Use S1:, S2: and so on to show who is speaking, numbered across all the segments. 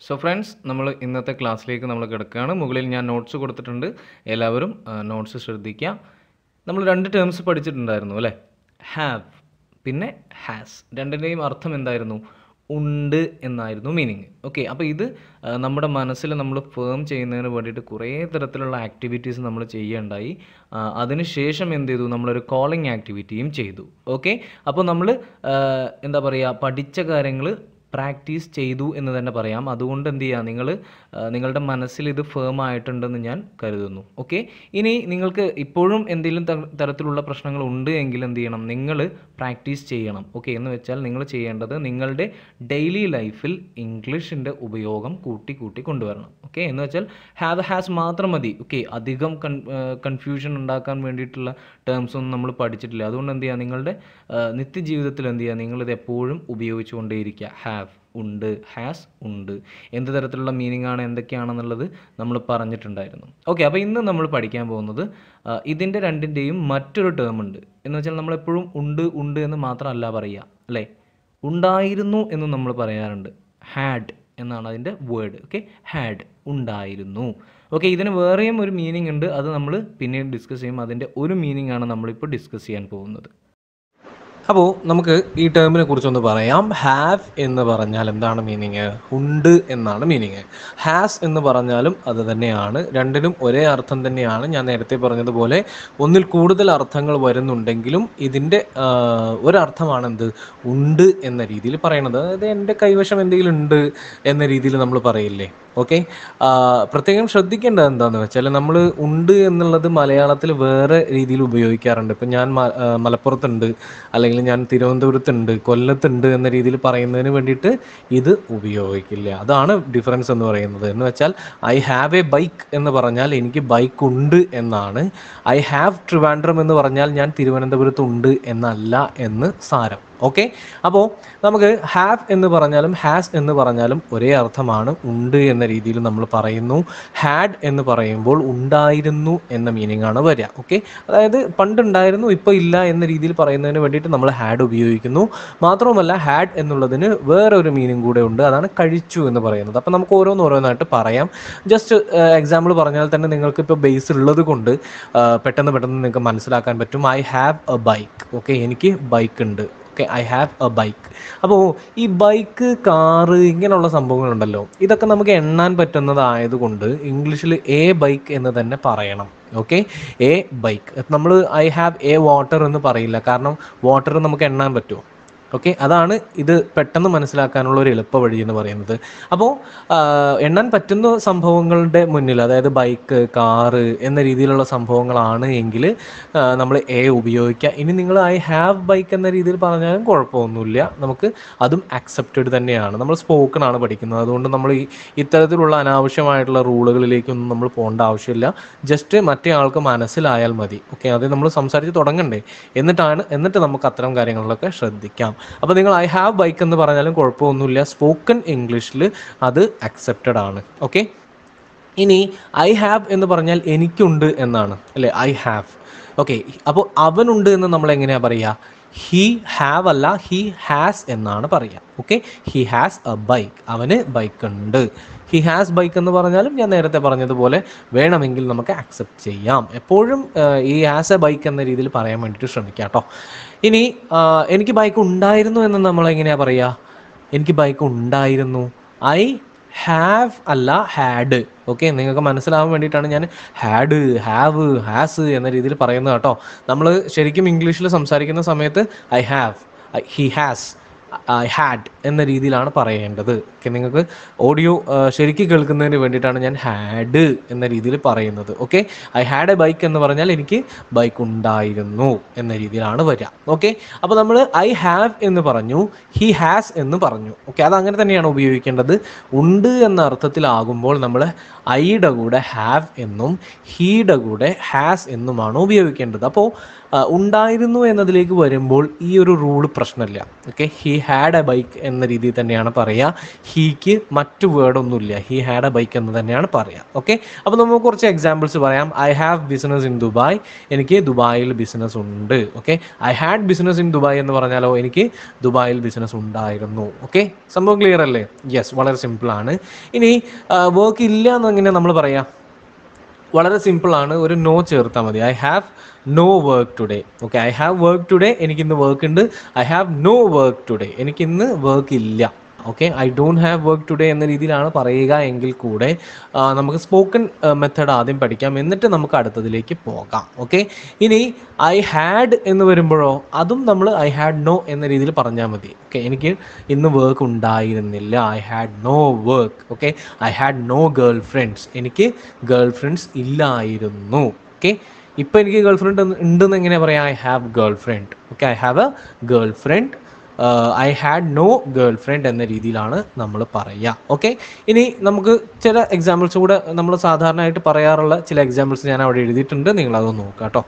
S1: so friends നമ്മൾ ഇന്നത്തെ ക്ലാസ്സിലേക്ക് നമ്മൾ കിടക്കുകയാണ് മുകളിൽ ഞാൻ നോട്ട്സ് കൊടുത്തിട്ടുണ്ട് എല്ലാവരും നോട്ട്സ് ശ്രദ്ധിക്കുക നമ്മൾ രണ്ട് ടേംസ് പഠിച്ചിട്ടുണ്ടായിരുന്നു അല്ലേ ഹാവ് പിന്നെ ഹാസ് രണ്ടിൻ്റെയും അർത്ഥം എന്തായിരുന്നു ഉണ്ട് എന്നായിരുന്നു മീനിങ് ഓക്കെ അപ്പോൾ ഇത് ആ, നമ്മുടെ മനസ്സിൽ നമ്മൾ ഫേം ചെയ്യുന്നതിന് വേണ്ടിയിട്ട് കുറേ തരത്തിലുള്ള ആക്ടിവിറ്റീസ് നമ്മൾ ചെയ്യുകയുണ്ടായി ആ, അതിനുശേഷം എന്ത് ചെയ്തു നമ്മളൊരു കോളിംഗ് ആക്ടിവിറ്റിയും ചെയ്തു ഓക്കെ അപ്പോൾ നമ്മൾ എന്താ പറയുക പഠിച്ച കാര്യങ്ങൾ പ്രാക്ടീസ് ചെയ്തു എന്ന് തന്നെ പറയാം അതുകൊണ്ട് എന്ത് ചെയ്യുക നിങ്ങൾ നിങ്ങളുടെ മനസ്സിൽ ഇത് ഫേം ആയിട്ടുണ്ടെന്ന് ഞാൻ കരുതുന്നു ഓക്കെ ഇനി നിങ്ങൾക്ക് ഇപ്പോഴും എന്തെങ്കിലും ത- തരത്തിലുള്ള പ്രശ്നങ്ങൾ ഉണ്ട് എങ്കിൽ എന്ത് ചെയ്യണം നിങ്ങൾ പ്രാക്ടീസ് ചെയ്യണം ഓക്കെ എന്ന് വെച്ചാൽ നിങ്ങൾ ചെയ്യേണ്ടത് നിങ്ങളുടെ ഡെയിലി ലൈഫിൽ ഇംഗ്ലീഷിൻ്റെ ഉപയോഗം കൂട്ടി കൂട്ടി കൊണ്ടുവരണം ഓക്കെ എന്ന് വെച്ചാൽ ഹാവ് ഹാസ് മാത്രം മതി ഓക്കെ അധികം കൺ കൺഫ്യൂഷൻ ഉണ്ടാക്കാൻ വേണ്ടിയിട്ടുള്ള ടേംസ് ഒന്നും നമ്മൾ പഠിച്ചിട്ടില്ല അതുകൊണ്ട് എന്ത് ചെയ്യുക നിങ്ങളുടെ ആ, നിത്യജീവിതത്തിൽ എന്ത് ചെയ്യുക നിങ്ങളിത് എപ്പോഴും ഉപയോഗിച്ചുകൊണ്ടേയിരിക്കുക ഹാവ് ഉണ്ട് ഹാസ് ഉണ്ട് എന്ത് തരത്തിലുള്ള മീനിങ് ആണ് എന്തൊക്കെയാണെന്നുള്ളത് നമ്മൾ പറഞ്ഞിട്ടുണ്ടായിരുന്നു ഓക്കെ അപ്പോൾ ഇന്ന് നമ്മൾ പഠിക്കാൻ പോകുന്നത് ആ, ഇതിൻ്റെ രണ്ടിൻ്റെയും മറ്റൊരു ടേം ഉണ്ട് എന്ന് വെച്ചാൽ നമ്മളെപ്പോഴും ഉണ്ട് ഉണ്ട് എന്ന് മാത്രമല്ല പറയുക അല്ലേ ഉണ്ടായിരുന്നു എന്ന് നമ്മൾ പറയാറുണ്ട് ഹാഡ് എന്നാണ് അതിൻ്റെ വേർഡ് ഓക്കെ ഹാഡ് ഉണ്ടായിരുന്നു ഓക്കെ ഇതിന് വേറെയും ഒരു മീനിങ് ഉണ്ട് അത് നമ്മൾ പിന്നീട് ഡിസ്കസ് ചെയ്യും അതിൻ്റെ ഒരു മീനിങ് ആണ് നമ്മളിപ്പോൾ ഡിസ്കസ് ചെയ്യാൻ പോകുന്നത് അപ്പോൾ നമുക്ക് ഈ ടേമിനെ കുറിച്ചൊന്ന് പറയാം ഹാവ് എന്ന് പറഞ്ഞാൽ എന്താണ് മീനിങ് ഉണ്ട് എന്നാണ് മീനിങ് ഹാസ് എന്ന് പറഞ്ഞാലും അത് തന്നെയാണ് രണ്ടിനും ഒരേ അർത്ഥം തന്നെയാണ് ഞാൻ നേരത്തെ പറഞ്ഞതുപോലെ ഒന്നിൽ കൂടുതൽ അർത്ഥങ്ങൾ വരുന്നുണ്ടെങ്കിലും ഇതിൻ്റെ ഒരർത്ഥമാണ് എന്ത് ഉണ്ട് എന്ന രീതിയിൽ പറയണത് അതായത് എൻ്റെ കൈവശം എന്തെങ്കിലും ഉണ്ട് എന്ന രീതിയിൽ നമ്മൾ പറയില്ലേ ഓക്കെ പ്രത്യേകം ശ്രദ്ധിക്കേണ്ടത് എന്താണെന്ന് വെച്ചാൽ നമ്മൾ ഉണ്ട് എന്നുള്ളത് മലയാളത്തിൽ വേറെ രീതിയിൽ ഉപയോഗിക്കാറുണ്ട് ഇപ്പം ഞാൻ മ- ആ, മലപ്പുറത്തുണ്ട് അല്ലെങ്കിൽ ഞാൻ തിരുവനന്തപുരത്തുണ്ട് കൊല്ലത്തുണ്ട് എന്ന രീതിയിൽ പറയുന്നതിന് വേണ്ടിയിട്ട് ഇത് ഉപയോഗിക്കില്ല അതാണ് ഡിഫറൻസ് എന്ന് പറയുന്നത് എന്ന് വെച്ചാൽ ഐ ഹാവ് എ ബൈക്ക് എന്ന് പറഞ്ഞാൽ എനിക്ക് ബൈക്ക് ഉണ്ട് എന്നാണ് ഐ ഹാവ് ട്രിവാൻഡ്രം എന്ന് പറഞ്ഞാൽ ഞാൻ തിരുവനന്തപുരത്ത് ഉണ്ട് എന്നല്ല എന്ന് സാരം ഓക്കെ അപ്പോൾ നമുക്ക് ഹാവ് എന്ന് പറഞ്ഞാലും ഹാസ് എന്ന് പറഞ്ഞാലും ഒരേ അർത്ഥമാണ് ഉണ്ട് എന്ന രീതിയിൽ നമ്മൾ പറയുന്നു ഹാഡ് എന്ന് പറയുമ്പോൾ ഉണ്ടായിരുന്നു എന്ന മീനിങ് ആണ് വരിക ഓക്കെ അതായത് പണ്ടുണ്ടായിരുന്നു ഇപ്പോൾ ഇല്ല എന്ന രീതിയിൽ പറയുന്നതിന് വേണ്ടിയിട്ട് നമ്മൾ ഹാഡ് ഉപയോഗിക്കുന്നു മാത്രവുമല്ല ഹാഡ് എന്നുള്ളതിന് വേറെ ഒരു മീനിങ് കൂടെ ഉണ്ട് അതാണ് കഴിച്ചു എന്ന് പറയുന്നത് അപ്പോൾ നമുക്ക് ഓരോന്ന് ഓരോന്നായിട്ട് പറയാം ജസ്റ്റ് എക്സാമ്പിൾ പറഞ്ഞാൽ തന്നെ നിങ്ങൾക്ക് ഇപ്പോൾ ബേസ് ഉള്ളത് കൊണ്ട് ആ, പെട്ടെന്ന് പെട്ടെന്ന് നിങ്ങൾക്ക് മനസ്സിലാക്കാൻ പറ്റും I have a bike okay എനിക്ക് ബൈക്ക് ഉണ്ട് okay I have a bike അപ്പോൾ ഈ ബൈക്ക് കാറ് ഇങ്ങനെയുള്ള സംഭവങ്ങളുണ്ടല്ലോ ഇതൊക്കെ നമുക്ക് എണ്ണാൻ പറ്റുന്നതായതുകൊണ്ട് ഇംഗ്ലീഷിൽ എ ബൈക്ക് എന്ന് തന്നെ പറയണം ഓക്കെ എ ബൈക്ക് നമ്മൾ ഐ ഹാവ് എ വാട്ടർ എന്ന് പറയില്ല കാരണം വാട്ടർ നമുക്ക് എണ്ണാൻ പറ്റുമോ ഓക്കെ അതാണ് ഇത് പെട്ടെന്ന് മനസ്സിലാക്കാനുള്ള ഒരു എളുപ്പ വഴി എന്ന് പറയുന്നത് അപ്പോൾ എണ്ണാൻ പറ്റുന്ന സംഭവങ്ങളുടെ മുന്നിൽ അതായത് ബൈക്ക് കാറ് എന്ന രീതിയിലുള്ള സംഭവങ്ങളാണ് എങ്കിൽ നമ്മൾ എ ഉപയോഗിക്കുക ഇനി നിങ്ങൾ ഐ ഹാവ് ബൈക്ക് എന്ന രീതിയിൽ പറഞ്ഞാലും കുഴപ്പമൊന്നുമില്ല നമുക്ക് അതും അക്സെപ്റ്റഡ് തന്നെയാണ് നമ്മൾ സ്പോക്കൺ ആണ് പഠിക്കുന്നത് അതുകൊണ്ട് നമ്മൾ ഈ ഇത്തരത്തിലുള്ള അനാവശ്യമായിട്ടുള്ള റൂളുകളിലേക്കൊന്നും നമ്മൾ പോകേണ്ട ആവശ്യമില്ല ജസ്റ്റ് മറ്റേ ആൾക്ക് മനസ്സിലായാൽ മതി ഓക്കെ അത് നമ്മൾ സംസാരിച്ച് തുടങ്ങണ്ടേ എന്നിട്ടാണ് എന്നിട്ട് നമുക്ക് അത്തരം കാര്യങ്ങളിലൊക്കെ ശ്രദ്ധിക്കാം അപ്പോൾ നിങ്ങൾ ഐ ഹാവ് ബൈക്ക് എന്ന് പറഞ്ഞാലും കുഴപ്പമൊന്നുമില്ല സ്പോക്കൺ ഇംഗ്ലീഷിൽ അത് അക്സെപ്റ്റഡ് ആണ് ഓക്കെ ഇനി ഐ ഹാവ് എന്ന് പറഞ്ഞാൽ എനിക്കുണ്ട് എന്നാണ് അല്ലേ ഐ ഹാവ് ഓക്കെ അപ്പോൾ അവനുണ്ട് എന്ന് നമ്മൾ എങ്ങനെയാ പറയുക ഹി ഹാവ് അല്ല ഹി ഹാസ് എന്നാണ് പറയുക okay he has a bike അവന് ബൈക്ക് ഉണ്ട് ഹി ഹാസ് ബൈക്ക് എന്ന് പറഞ്ഞാലും ഞാൻ നേരത്തെ പറഞ്ഞതുപോലെ വേണമെങ്കിൽ നമുക്ക് അക്സെപ്റ്റ് ചെയ്യാം എപ്പോഴും ആ, ഈ ഹാസ് എ ബൈക്ക് എന്ന രീതിയിൽ പറയാൻ വേണ്ടിയിട്ട് ശ്രമിക്കാം കേട്ടോ ഇനി ആ, എനിക്ക് ബൈക്ക് ഉണ്ടായിരുന്നു എന്ന് നമ്മൾ എങ്ങനെയാ പറയുക എനിക്ക് ബൈക്ക് ഉണ്ടായിരുന്നു ഐ ഹാവ് അല്ല ഹാഡ് ഓക്കെ നിങ്ങൾക്ക് മനസ്സിലാവാൻ വേണ്ടിയിട്ടാണ് ഞാൻ ഹാഡ് ഹാവ് ഹാസ് എന്ന രീതിയിൽ പറയുന്നത് കേട്ടോ നമ്മൾ ശരിക്കും ഇംഗ്ലീഷിൽ സംസാരിക്കുന്ന സമയത്ത് I have he has I had എന്ന രീതിയിലാണ് പറയേണ്ടത് ഓക്കെ നിങ്ങൾക്ക് ഓഡിയോ ശരിക്കും കേൾക്കുന്നതിന് വേണ്ടിയിട്ടാണ് ഞാൻ ഹാഡ് എന്ന രീതിയിൽ പറയുന്നത് okay I had a bike എന്ന് പറഞ്ഞാൽ എനിക്ക് ബൈക്ക് ഉണ്ടായിരുന്നു എന്ന രീതിയിലാണ് വരിക ഓക്കെ അപ്പോൾ നമ്മൾ ഐ ഹാവ് എന്ന് പറഞ്ഞു ഹി ഹാസ് എന്ന് പറഞ്ഞു ഓക്കെ അത് അങ്ങനെ തന്നെയാണ് ഉപയോഗിക്കേണ്ടത് ഉണ്ട് എന്ന അർത്ഥത്തിലാകുമ്പോൾ നമ്മൾ ഐയുടെ കൂടെ ഹാവ് എന്നും ഹീയുടെ കൂടെ ഹാസ് എന്നുമാണ് ഉപയോഗിക്കേണ്ടത് അപ്പോൾ ഉണ്ടായിരുന്നു എന്നതിലേക്ക് വരുമ്പോൾ ഈ ഒരു റൂള് പ്രശ്നമില്ല okay he
S2: had a bike എന്ന രീതിയിൽ തന്നെയാണ് പറയുക ഹീക്ക് മറ്റു വേർഡൊന്നുമില്ല ഹി ഹാഡ് എ ബൈക്ക് എന്ന് തന്നെയാണ് പറയുക ഓക്കെ അപ്പോൾ നമുക്ക് കുറച്ച് എക്സാമ്പിൾസ് പറയാം I have business in Dubai എനിക്ക് ദുബായിൽ ബിസിനസ് ഉണ്ട് okay I had business in Dubai എന്ന് പറഞ്ഞാലോ എനിക്ക് ദുബായിൽ ബിസിനസ് ഉണ്ടായിരുന്നു ഓക്കെ സംഭവം ക്ലിയർ അല്ലേ യെസ് വളരെ സിമ്പിളാണ് ഇനി വർക്ക് ഇല്ല എന്നെങ്ങനെ നമ്മൾ പറയാം വളരെ സിമ്പിളാണ് ഒരു നോ ചേർത്താൽ മതി I have no work today okay I have work today എനിക്ക് ഇന്ന് വർക്ക് ഉണ്ട് I have no work today എനിക്ക് ഇന്ന് വർക്ക് ഇല്ല okay I don't have work today എന്ന രീതിയിലാണ് പറയുക എങ്കിൽ കൂടെ ആ, നമുക്ക് സ്പോക്കൺ മെത്തേഡ് ആദ്യം പഠിക്കാം എന്നിട്ട് നമുക്ക് അടുത്തതിലേക്ക് പോകാം ഓക്കെ ഇനി ഐ ഹാഡ് എന്ന് വരുമ്പോഴോ അതും നമ്മൾ ഐ ഹാഡ് നോ എന്ന രീതിയിൽ പറഞ്ഞാൽ മതി ഓക്കെ എനിക്ക് ഇന്ന് വർക്ക് ഉണ്ടായിരുന്നില്ല I had no work okay I had no girlfriends എനിക്ക് ഗേൾ ഫ്രണ്ട്സ് ഇല്ലായിരുന്നു ഓക്കെ ഇപ്പോൾ എനിക്ക് ഗേൾ ഫ്രണ്ട് ഉണ്ടെന്ന് എങ്ങനെയാ പറയാം I have girlfriend okay I have a girlfriend I had no girlfriend എന്ന രീതിയിലാണ് നമ്മൾ പറയുക ഓക്കെ ഇനി നമുക്ക് ചില എക്സാമ്പിൾസ് കൂടെ നമ്മൾ സാധാരണയായിട്ട് പറയാറുള്ള ചില എക്സാമ്പിൾസ് ഞാൻ അവിടെ എഴുതിയിട്ടുണ്ട് നിങ്ങളത് നോക്കുക കേട്ടോ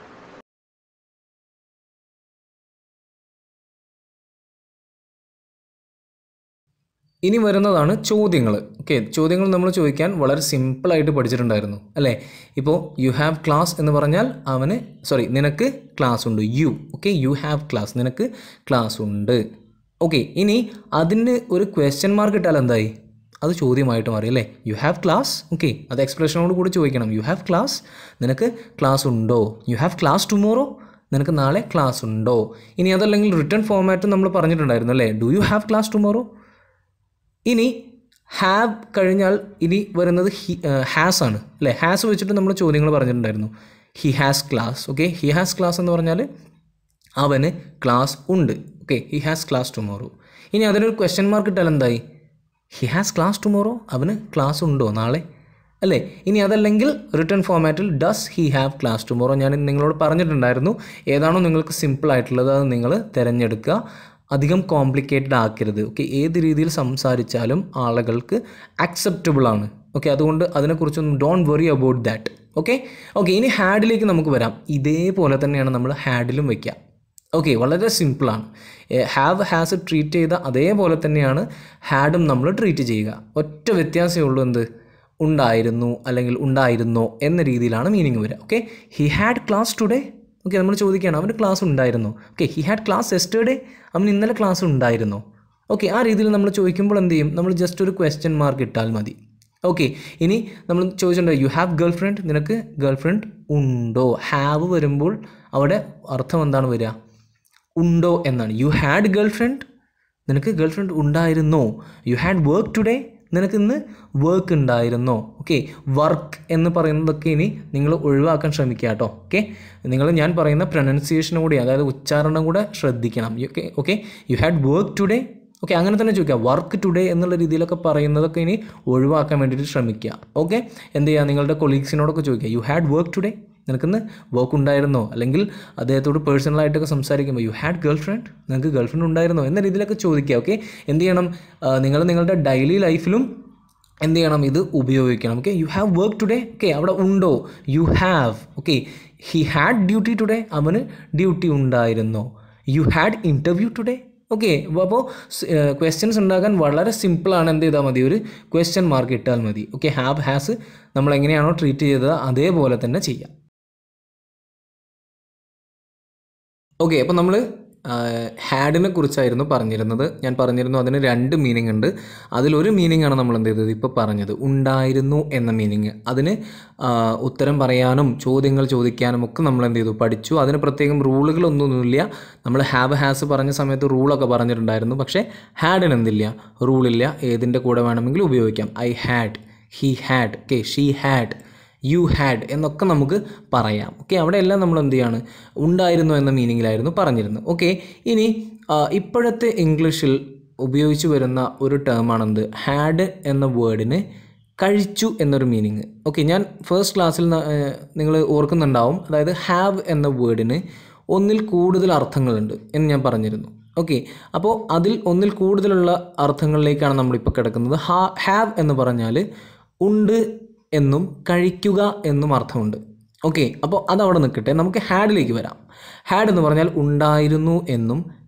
S1: ഇനി വരുന്നതാണ് ചോദ്യങ്ങൾ ഓക്കെ ചോദ്യങ്ങൾ നമ്മൾ ചോദിക്കാൻ വളരെ സിമ്പിളായിട്ട് പഠിച്ചിട്ടുണ്ടായിരുന്നു അല്ലേ ഇപ്പോൾ യു ഹാവ് ക്ലാസ് എന്ന് പറഞ്ഞാൽ അവന് സോറി നിനക്ക് ക്ലാസ് ഉണ്ട് you okay you have class നിനക്ക് ക്ലാസ് ഉണ്ട് ഓക്കെ ഇനി അതിന് ഒരു ക്വസ്റ്റ്യൻ മാർക്ക് ഇട്ടാൽ എന്തായി അത് ചോദ്യമായിട്ട് മാറി അല്ലേ യു ഹാവ് ക്ലാസ് ഓക്കെ അത് എക്സ്പ്രഷനോട് കൂടി ചോദിക്കണം യു ഹാവ് ക്ലാസ് നിനക്ക് ക്ലാസ് ഉണ്ടോ യു ഹാവ് ക്ലാസ് ടുമോറോ നിനക്ക് നാളെ ക്ലാസ് ഉണ്ടോ ഇനി അതല്ലെങ്കിൽ റിട്ടേൺ ഫോമാറ്റ് നമ്മൾ പറഞ്ഞിട്ടുണ്ടായിരുന്നു അല്ലേ do you have class tomorrow ഇനി ഹാവ് കഴിഞ്ഞാൽ ഇനി വരുന്നത് ഹി ഹാസ് ആണ് അല്ലേ ഹാസ് വെച്ചിട്ട് നമ്മൾ ചോദ്യങ്ങൾ പറഞ്ഞിട്ടുണ്ടായിരുന്നു he has class okay he has class എന്ന് പറഞ്ഞാൽ അവന് ക്ലാസ് ഉണ്ട് okay he has class tomorrow ഇനി അതിനൊരു ക്വസ്റ്റ്യൻ മാർക്ക് ഇട്ടാൽ എന്തായി ഹി ഹാസ് ക്ലാസ് ടുമോറോ അവന് ക്ലാസ് ഉണ്ടോ നാളെ അല്ലേ ഇനി അതല്ലെങ്കിൽ റിട്ടേൺ ഫോമാറ്റിൽ does he have class tomorrow ഞാൻ നിങ്ങളോട് പറഞ്ഞിട്ടുണ്ടായിരുന്നു ഏതാണോ നിങ്ങൾക്ക് സിമ്പിൾ ആയിട്ടുള്ളത് അത് നിങ്ങൾ തിരഞ്ഞെടുക്കുക അധികം കോംപ്ലിക്കേറ്റഡ് ആക്കരുത് ഓക്കെ ഏത് രീതിയിൽ സംസാരിച്ചാലും ആളുകൾക്ക് അക്സെപ്റ്റബിൾ ആണ് ഓക്കെ അതുകൊണ്ട് അതിനെക്കുറിച്ചൊന്നും don't worry about that okay okay ഇനി ഹാഡിലേക്ക് നമുക്ക് വരാം ഇതേപോലെ തന്നെയാണ് നമ്മൾ ഹാഡിലും വയ്ക്കുക ഓക്കെ വളരെ സിമ്പിളാണ് ഹാവ് ഹാസ് ട്രീറ്റ് ചെയ്ത അതേപോലെ തന്നെയാണ് ഹാഡും നമ്മൾ ട്രീറ്റ് ചെയ്യുക ഒറ്റ വ്യത്യാസമേ ഉള്ളൂ എന്ത് ഉണ്ടായിരുന്നു അല്ലെങ്കിൽ ഉണ്ടായിരുന്നോ എന്ന രീതിയിലാണ് മീനിങ് വരിക okay he had class today okay നമ്മൾ ചോദിക്കുകയാണ് അവന് ക്ലാസ് ഉണ്ടായിരുന്നു okay he had class yesterday അവന് ഇന്നലെ ക്ലാസ് ഉണ്ടായിരുന്നോ ഓക്കെ ആ രീതിയിൽ നമ്മൾ ചോദിക്കുമ്പോൾ എന്ത് ചെയ്യും നമ്മൾ ജസ്റ്റ് ഒരു ക്വസ്റ്റ്യൻ മാർക്ക് ഇട്ടാൽ മതി ഓക്കെ ഇനി നമ്മൾ ചോദിച്ചിട്ടുണ്ട് യു ഹാവ് ഗേൾ ഫ്രണ്ട് നിനക്ക് ഗേൾ ഫ്രണ്ട് ഉണ്ടോ ഹാവ് വരുമ്പോൾ അവിടെ അർത്ഥം എന്താണ് വരിക ഉണ്ടോ എന്നാണ് യു ഹാഡ് ഗേൾ ഫ്രണ്ട് നിനക്ക് ഗേൾ ഫ്രണ്ട് ഉണ്ടായിരുന്നോ യു ഹാഡ് വർക്ക് ടുഡേ നിനക്ക് ഇന്ന് വർക്ക് ഉണ്ടായിരുന്നോ ഓക്കെ വർക്ക് എന്ന് പറയുന്നതൊക്കെ ഇനി നിങ്ങൾ ഒഴിവാക്കാൻ ശ്രമിക്കുക കേട്ടോ ഓക്കെ നിങ്ങൾ ഞാൻ പറയുന്ന പ്രൊനൗൺസിയേഷനും കൂടി അതായത് ഉച്ചാരണം കൂടെ ശ്രദ്ധിക്കണം okay okay you had work today okay അങ്ങനെ തന്നെ ചോദിക്കുക വർക്ക് ടുഡേ എന്നുള്ള രീതിയിലൊക്കെ പറയുന്നതൊക്കെ ഇനി ഒഴിവാക്കാൻ വേണ്ടിയിട്ട് ശ്രമിക്കുക ഓക്കെ എന്ത് ചെയ്യുക നിങ്ങളുടെ കൊളീഗ്സിനോടൊക്കെ ചോദിക്കുക യു ഹാഡ് വർക്ക് ടുഡേ നിനക്കിന്ന് വർക്ക് ഉണ്ടായിരുന്നോ അല്ലെങ്കിൽ അദ്ദേഹത്തോട് പേഴ്സണലായിട്ടൊക്കെ സംസാരിക്കുമ്പോൾ യു ഹാഡ് ഗേൾ ഫ്രണ്ട് നിനക്ക് ഗേൾ ഫ്രണ്ട് ഉണ്ടായിരുന്നോ എന്ന രീതിയിലൊക്കെ ചോദിക്കുക ഓക്കെ എന്ത് ചെയ്യണം നിങ്ങൾ നിങ്ങളുടെ ഡെയിലി ലൈഫിലും എന്ത് ചെയ്യണം ഇത് ഉപയോഗിക്കണം okay you have work today okay അവിടെ ഉണ്ടോ you have okay he had duty today അവന് ഡ്യൂട്ടി ഉണ്ടായിരുന്നോ you had interview today okay അപ്പോൾ ക്വസ്റ്റ്യൻസ് ഉണ്ടാക്കാൻ വളരെ സിമ്പിളാണ് എന്ത് ചെയ്താൽ മതി ഒരു ക്വസ്റ്റ്യൻ മാർക്ക് ഇട്ടാൽ മതി ഓക്കെ ഹാവ് ഹാസ് നമ്മൾ എങ്ങനെയാണോ ട്രീറ്റ് ചെയ്തത് അതേപോലെ തന്നെ ചെയ്യാം ഓക്കെ അപ്പോൾ നമ്മൾ ഹാഡിനെ കുറിച്ചായിരുന്നു പറഞ്ഞിരുന്നത് ഞാൻ പറഞ്ഞിരുന്നു അതിന് രണ്ട് മീനിങ് ഉണ്ട് അതിലൊരു മീനിങ് ആണ് നമ്മൾ എന്ത് ചെയ്തത് ഇപ്പോൾ പറഞ്ഞത് ഉണ്ടായിരുന്നു എന്ന മീനിങ് അതിന് ആ, ഉത്തരം പറയാനും ചോദ്യങ്ങൾ ചോദിക്കാനും ഒക്കെ നമ്മൾ എന്ത് ചെയ്തു പഠിച്ചു അതിന് പ്രത്യേകം റൂളുകളൊന്നുമില്ല നമ്മൾ ഹാവ് ഹാസ് പറഞ്ഞ സമയത്ത് റൂളൊക്കെ പറഞ്ഞിട്ടുണ്ടായിരുന്നു പക്ഷേ ഹാഡിന് എന്തില്ല റൂളില്ല ഏതിൻ്റെ കൂടെ വേണമെങ്കിലും ഉപയോഗിക്കാം I had he had okay she had you had എന്നൊക്കെ നമുക്ക് പറയാം ഓക്കെ അവിടെയെല്ലാം നമ്മൾ എന്ത് ചെയ്യാണ് ഉണ്ടായിരുന്നു എന്ന മീനിങ്ങിലായിരുന്നു പറഞ്ഞിരുന്നത് ഓക്കെ ഇനി ആ, ഇപ്പോഴത്തെ ഇംഗ്ലീഷിൽ ഉപയോഗിച്ച് വരുന്ന ഒരു ടേമാണെന്ത് ഹാഡ് എന്ന വേർഡിന് കഴിച്ചു എന്നൊരു മീനിങ് ഓക്കെ ഞാൻ ഫസ്റ്റ് ക്ലാസ്സിൽ നിങ്ങൾ ഓർക്കുന്നുണ്ടാവും അതായത് ഹാവ് എന്ന വേർഡിന് ഒന്നിൽ കൂടുതൽ അർത്ഥങ്ങളുണ്ട് എന്ന് ഞാൻ പറഞ്ഞിരുന്നു ഓക്കെ അപ്പോൾ അതിൽ ഒന്നിൽ കൂടുതലുള്ള അർത്ഥങ്ങളിലേക്കാണ് നമ്മളിപ്പോൾ കിടക്കുന്നത് ഹാ ഹാവ് എന്ന് പറഞ്ഞാൽ ഉണ്ട് എന്നും കഴിക്കുക എന്നും അർത്ഥമുണ്ട് ഓക്കെ അപ്പോൾ അതവിടെ നിൽക്കട്ടെ നമുക്ക് ഹാഡിലേക്ക് വരാം ഹാഡ് എന്ന് പറഞ്ഞാൽ ഉണ്ടായിരുന്നു എന്നും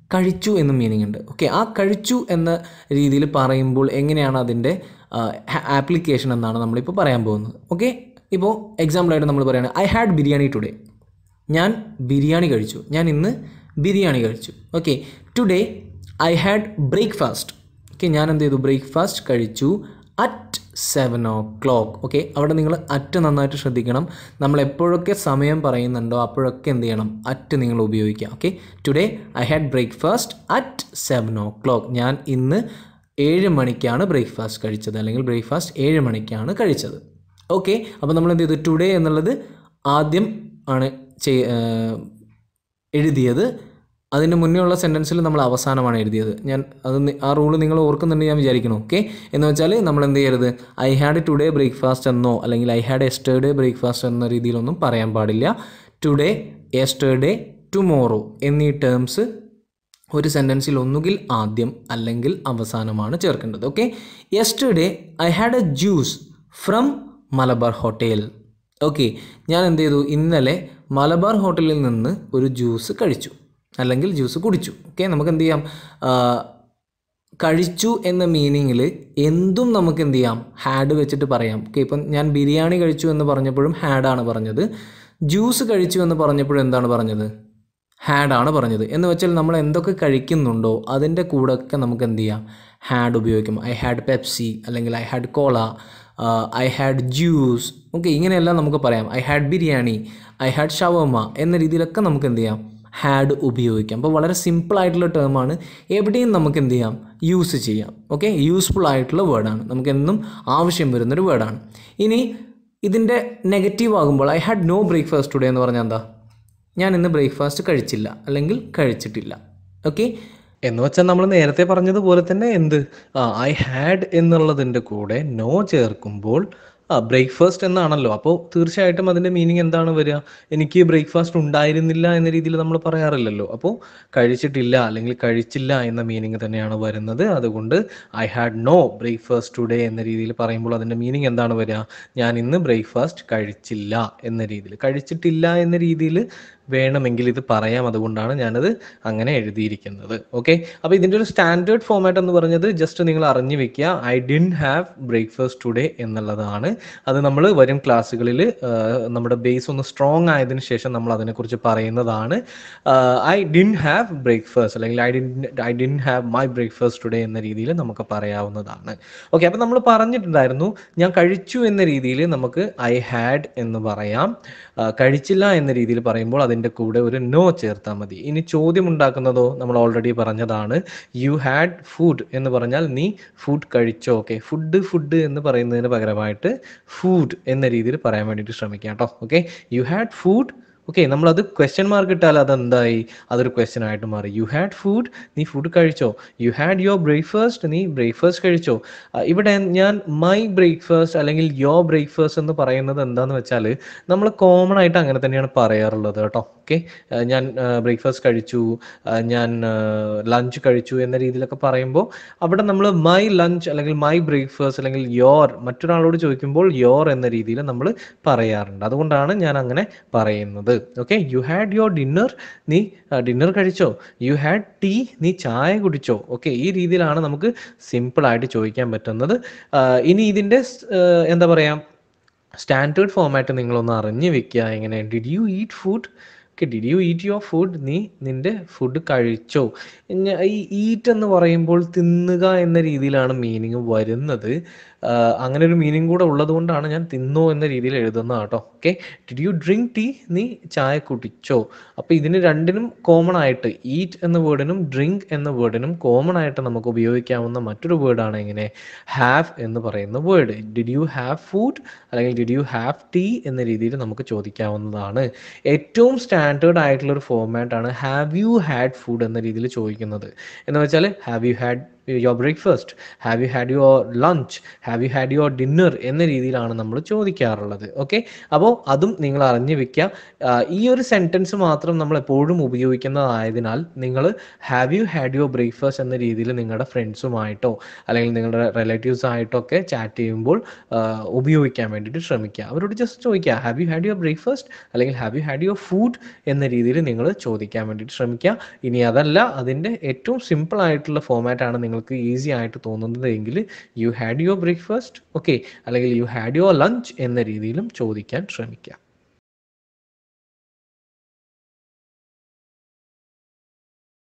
S1: കഴിച്ചു എന്ന മീനിങ് ഉണ്ട് ഓക്കെ ആ കഴിച്ചു എന്ന രീതിയിൽ പറയുമ്പോൾ എങ്ങനെയാണ് അതിൻ്റെ ആപ്ലിക്കേഷൻ എന്നാണ് നമ്മളിപ്പോൾ പറയാൻ പോകുന്നത് ഓക്കെ ഇപ്പോൾ എക്സാമ്പിളായിട്ട് നമ്മൾ പറയുകയാണ് ഐ ഹാഡ് ബിരിയാണി ടുഡേ ഞാൻ ബിരിയാണി കഴിച്ചു ഞാൻ ഇന്ന് ബിരിയാണി കഴിച്ചു okay today I had breakfast okay ഞാൻ എന്ത് ചെയ്തു ബ്രേക്ക്ഫാസ്റ്റ് കഴിച്ചു at seven o'clock okay അവിടെ നിങ്ങൾ അറ്റ് നന്നായിട്ട് ശ്രദ്ധിക്കണം നമ്മൾ എപ്പോഴൊക്കെ സമയം പറയുന്നുണ്ടോ അപ്പോഴൊക്കെ എന്ത് ചെയ്യണം അറ്റ് നിങ്ങൾ ഉപയോഗിക്കുക okay today I had breakfast at seven o'clock ഞാൻ ഇന്ന് ഏഴ് മണിക്കാണ് ബ്രേക്ക്ഫാസ്റ്റ് കഴിച്ചത് അല്ലെങ്കിൽ ബ്രേക്ക്ഫാസ്റ്റ് ഏഴ് മണിക്കാണ് കഴിച്ചത് ഓക്കെ അപ്പോൾ നമ്മൾ എന്ത് ചെയ്തു ടുഡേ എന്നുള്ളത് ആദ്യം ആണ് ചെയ് ഏഹ് എഴുതിയത് അതിന് മുന്നേ ഉള്ള സെൻറ്റൻസിൽ നമ്മൾ അവസാനമാണ് എഴുതിയത് ഞാൻ അത് നി- ആ റൂള് നിങ്ങൾ ഓർക്കുന്നുണ്ട് ഞാൻ വിചാരിക്കണം ഓക്കെ എന്ന് വെച്ചാൽ നമ്മൾ എന്ത് ചെയ്യരുത് ഐ ഹാഡ് ടുഡേ ബ്രേക്ക്ഫാസ്റ്റ് എന്നോ അല്ലെങ്കിൽ ഐ ഹാഡ് എസ്റ്റർഡേ ബ്രേക്ക്ഫാസ്റ്റ് എന്ന രീതിയിലൊന്നും പറയാൻ പാടില്ല ടുഡേ എസ്റ്റർഡേ ടുമോറോ എന്നീ ടേംസ് ഒരു സെൻറ്റൻസിൽ ഒന്നുകിൽ ആദ്യം അല്ലെങ്കിൽ അവസാനമാണ് ചേർക്കേണ്ടത് okay yesterday I had a juice from Malabar hotel okay ഞാൻ എന്ത് ചെയ്തു ഇന്നലെ മലബാർ ഹോട്ടലിൽ നിന്ന് ഒരു ജ്യൂസ് കഴിച്ചു അല്ലെങ്കിൽ ജ്യൂസ് കുടിച്ചു ഓക്കെ നമുക്ക് എന്ത് ചെയ്യാം ആ, കഴിച്ചു എന്ന മീനിങ്ങിൽ എന്തും നമുക്ക് എന്ത് ചെയ്യാം ഹാഡ് വെച്ചിട്ട് പറയാം ഓക്കെ ഇപ്പം ഞാൻ ബിരിയാണി കഴിച്ചു എന്ന് പറഞ്ഞപ്പോഴും ഹാഡാണ് പറഞ്ഞത് ജ്യൂസ് കഴിച്ചു എന്ന് പറഞ്ഞപ്പോഴും എന്താണ് പറഞ്ഞത് ഹാഡാണ് പറഞ്ഞത് എന്ന് വെച്ചാൽ നമ്മൾ എന്തൊക്കെ കഴിക്കുന്നുണ്ടോ അതിൻ്റെ കൂടെ ഒക്കെ നമുക്ക് എന്ത് ചെയ്യാം ഹാഡ് ഉപയോഗിക്കും ഐ ഹാഡ് പെപ്സി അല്ലെങ്കിൽ I had cola I had juice okay ഇങ്ങനെയെല്ലാം നമുക്ക് പറയാം I had biryani I had shawarma എന്ന രീതിയിലൊക്കെ നമുക്ക് എന്ത് ചെയ്യാം ഹാഡ് ഉപയോഗിക്കാം അപ്പോൾ വളരെ സിമ്പിൾ ആയിട്ടുള്ള ടേമാണ് എവിടെയും നമുക്ക് എന്ത് ചെയ്യാം യൂസ് ചെയ്യാം ഓക്കെ യൂസ്ഫുൾ ആയിട്ടുള്ള വേർഡാണ് നമുക്ക് എന്നും ആവശ്യം വരുന്നൊരു വേർഡാണ് ഇനി ഇതിൻ്റെ നെഗറ്റീവ് ആകുമ്പോൾ I had no breakfast today എന്ന് പറഞ്ഞാൽ എന്താ ഞാൻ ഇന്ന് ബ്രേക്ക്ഫാസ്റ്റ് കഴിച്ചില്ല അല്ലെങ്കിൽ കഴിച്ചിട്ടില്ല ഓക്കെ
S2: എന്ന് വെച്ചാൽ നമ്മൾ നേരത്തെ പറഞ്ഞതുപോലെ തന്നെ എന്ത് ഐ ഹാഡ് എന്നുള്ളതിൻ്റെ കൂടെ നോ ചേർക്കുമ്പോൾ ആ ബ്രേക്ക്ഫാസ്റ്റ് എന്നാണല്ലോ അപ്പോൾ തീർച്ചയായിട്ടും അതിൻ്റെ മീനിങ് എന്താണ് വരിക എനിക്ക് ബ്രേക്ക്ഫാസ്റ്റ് ഉണ്ടായിരുന്നില്ല എന്ന രീതിയിൽ നമ്മൾ പറയാറില്ലല്ലോ അപ്പോൾ കഴിച്ചിട്ടില്ല അല്ലെങ്കിൽ കഴിച്ചില്ല എന്ന മീനിങ് തന്നെയാണ് വരുന്നത് അതുകൊണ്ട് I had no breakfast today എന്ന രീതിയിൽ പറയുമ്പോൾ അതിൻ്റെ മീനിങ് എന്താണ് വരിക ഞാൻ ഇന്ന് ബ്രേക്ക്ഫാസ്റ്റ് കഴിച്ചില്ല എന്ന രീതിയിൽ കഴിച്ചിട്ടില്ല എന്ന രീതിയിൽ വേണമെങ്കിൽ ഇത് പറയാം അതുകൊണ്ടാണ് ഞാനത് അങ്ങനെ എഴുതിയിരിക്കുന്നത് ഓക്കെ അപ്പോൾ ഇതിൻ്റെ ഒരു സ്റ്റാൻഡേർഡ് ഫോമാറ്റ് എന്ന് പറഞ്ഞത് ജസ്റ്റ് നിങ്ങൾ അറിഞ്ഞു വെക്കുക I didn't have breakfast today എന്നുള്ളതാണ് അത് നമ്മൾ വരും ക്ലാസ്സുകളിൽ നമ്മുടെ ബേസ് ഒന്ന് സ്ട്രോങ് ആയതിനു ശേഷം നമ്മൾ അതിനെക്കുറിച്ച് പറയുന്നതാണ് ഐ ഡിൻ ഹാവ് ബ്രേക്ക്ഫാസ്റ്റ് അല്ലെങ്കിൽ I didn't I didn't have my breakfast today എന്ന രീതിയിൽ നമുക്ക് പറയാവുന്നതാണ് ഓക്കെ അപ്പോൾ നമ്മൾ പറഞ്ഞിട്ടുണ്ടായിരുന്നു ഞാൻ കഴിച്ചു എന്ന രീതിയിൽ നമുക്ക് ഐ ഹാഡ് എന്ന് പറയാം ആ, കഴിച്ചില്ല എന്ന രീതിയിൽ പറയുമ്പോൾ അതിൻ്റെ കൂടെ ഒരു നോ ചേർത്താൽ മതി ഇനി ചോദ്യം ഉണ്ടാക്കുന്നതോ നമ്മൾ ഓൾറെഡി പറഞ്ഞതാണ് യു ഹാഡ് ഫുഡ് എന്ന് പറഞ്ഞാൽ നീ ഫുഡ് കഴിച്ചോ ഓക്കെ ഫുഡ് ഫുഡ് എന്ന് പറയുന്നതിന് പകരമായിട്ട് ഫുഡ് എന്ന രീതിയിൽ പറയാൻ വേണ്ടിയിട്ട് ശ്രമിക്കാം കേട്ടോ okay you had food okay നമ്മളത് ക്വസ്റ്റ്യൻ മാർക്ക് ഇട്ടാൽ അതെന്തായി അതൊരു ക്വസ്റ്റ്യൻ ആയിട്ട് മാറി യു ഹാഡ് ഫുഡ് നീ ഫുഡ് കഴിച്ചോ യു ഹാഡ് യുവർ ബ്രേക്ക്ഫാസ്റ്റ് നീ ബ്രേക്ക്ഫാസ്റ്റ് കഴിച്ചോ ആ, ഇവിടെ ഞാൻ മൈ ബ്രേക്ക്ഫാസ്റ്റ് അല്ലെങ്കിൽ യുവർ ബ്രേക്ക്ഫാസ്റ്റ് എന്ന് പറയുന്നത് എന്താന്ന് വെച്ചാൽ നമ്മൾ കോമൺ ആയിട്ട് അങ്ങനെ തന്നെയാണ് പറയാറുള്ളത് കേട്ടോ ഓക്കെ ഞാൻ ബ്രേക്ക്ഫാസ്റ്റ് കഴിച്ചു ആ, ഞാൻ ലഞ്ച് കഴിച്ചു എന്ന രീതിയിലൊക്കെ പറയുമ്പോൾ അവിടെ നമ്മൾ മൈ ലഞ്ച് അല്ലെങ്കിൽ മൈ ബ്രേക്ക്ഫാസ്റ്റ് അല്ലെങ്കിൽ യോർ മറ്റൊരാളോട് ചോദിക്കുമ്പോൾ യോർ എന്ന രീതിയിൽ നമ്മൾ പറയാറുണ്ട് അതുകൊണ്ടാണ് ഞാൻ അങ്ങനെ പറയുന്നത് okay you had your dinner നീ ഡിന്നർ കഴിച്ചോ യു ഹാഡ് ടീ നീ ചായ കുടിച്ചോ ഓക്കെ ഈ രീതിയിലാണ് നമുക്ക് സിമ്പിൾ ആയിട്ട് ചോദിക്കാൻ പറ്റുന്നത് ആ, ഇനി ഇതിൻ്റെ സ്- ആ, എന്താ പറയുക സ്റ്റാൻഡേർഡ് ഫോമാറ്റ് നിങ്ങളൊന്ന് അറിഞ്ഞു വെക്കുക എങ്ങനെ did you eat food okay did you eat your food നീ നിന്റെ ഫുഡ് കഴിച്ചോ ഞ- ഈ ഈറ്റ് എന്ന് പറയുമ്പോൾ തിന്നുക എന്ന രീതിയിലാണ് മീനിങ് വരുന്നത് ആ, അങ്ങനെ ഒരു മീനിങ് കൂടെ ഉള്ളത് കൊണ്ടാണ് ഞാൻ തിന്നോ എന്ന രീതിയിൽ എഴുതുന്നത് കേട്ടോ okay did you drink tea നീ ചായ കുടിച്ചോ അപ്പോൾ ഇതിന് രണ്ടിനും കോമൺ ആയിട്ട് ഈറ്റ് എന്ന വേർഡിനും ഡ്രിങ്ക് എന്ന വേർഡിനും കോമൺ ആയിട്ട് നമുക്ക് ഉപയോഗിക്കാവുന്ന മറ്റൊരു വേർഡാണ് എങ്ങനെ ഹാവ് എന്ന് പറയുന്ന word did you have food അല്ലെങ്കിൽ ഡിഡ് യു ഹാവ് ടീ എന്ന രീതിയിൽ നമുക്ക് ചോദിക്കാവുന്നതാണ് ഏറ്റവും സ്റ്റാൻഡേർഡ് ആയിട്ടുള്ള ഒരു ഫോർമാറ്റ് ആണ് ഹാവ് യു ഹാഡ് ഫുഡ് എന്ന രീതിയിൽ ചോദിക്കുന്നത് എന്ന് വെച്ചാൽ have you had your breakfast have you had your lunch have you had your dinner എന്ന രീതിയിലാണ് നമ്മൾ ചോദിക്കാറുള്ളത് ഓക്കെ അപ്പോൾ അതും നിങ്ങൾ അറിഞ്ഞു വെക്കുക ആ, ഈ ഒരു സെൻറ്റൻസ് മാത്രം നമ്മൾ എപ്പോഴും ഉപയോഗിക്കുന്നതായതിനാൽ നിങ്ങൾ have you had your breakfast എന്ന രീതിയിൽ നിങ്ങളുടെ ഫ്രണ്ട്സുമായിട്ടോ അല്ലെങ്കിൽ നിങ്ങളുടെ റിലേറ്റീവ്സ് ആയിട്ടോ ഒക്കെ ചാറ്റ് ചെയ്യുമ്പോൾ ആ, ഉപയോഗിക്കാൻ വേണ്ടിയിട്ട് ശ്രമിക്കുക അവരോട് ജസ്റ്റ് ചോദിക്കുക have you had your breakfast അല്ലെങ്കിൽ have you had your food എന്ന രീതിയിൽ നിങ്ങൾ ചോദിക്കാൻ വേണ്ടിയിട്ട് ശ്രമിക്കുക ഇനി അതല്ല അതിൻ്റെ ഏറ്റവും സിമ്പിൾ ആയിട്ടുള്ള ഫോമാറ്റാണ് നിങ്ങൾക്ക് ഈസി ആയിട്ട് തോന്നുന്നത് എങ്കിൽ you had your breakfast okay അല്ലെങ്കിൽ യു ഹാഡ് യുവർ ലഞ്ച് എന്ന രീതിയിലും ചോദിക്കാൻ ശ്രമിക്കുക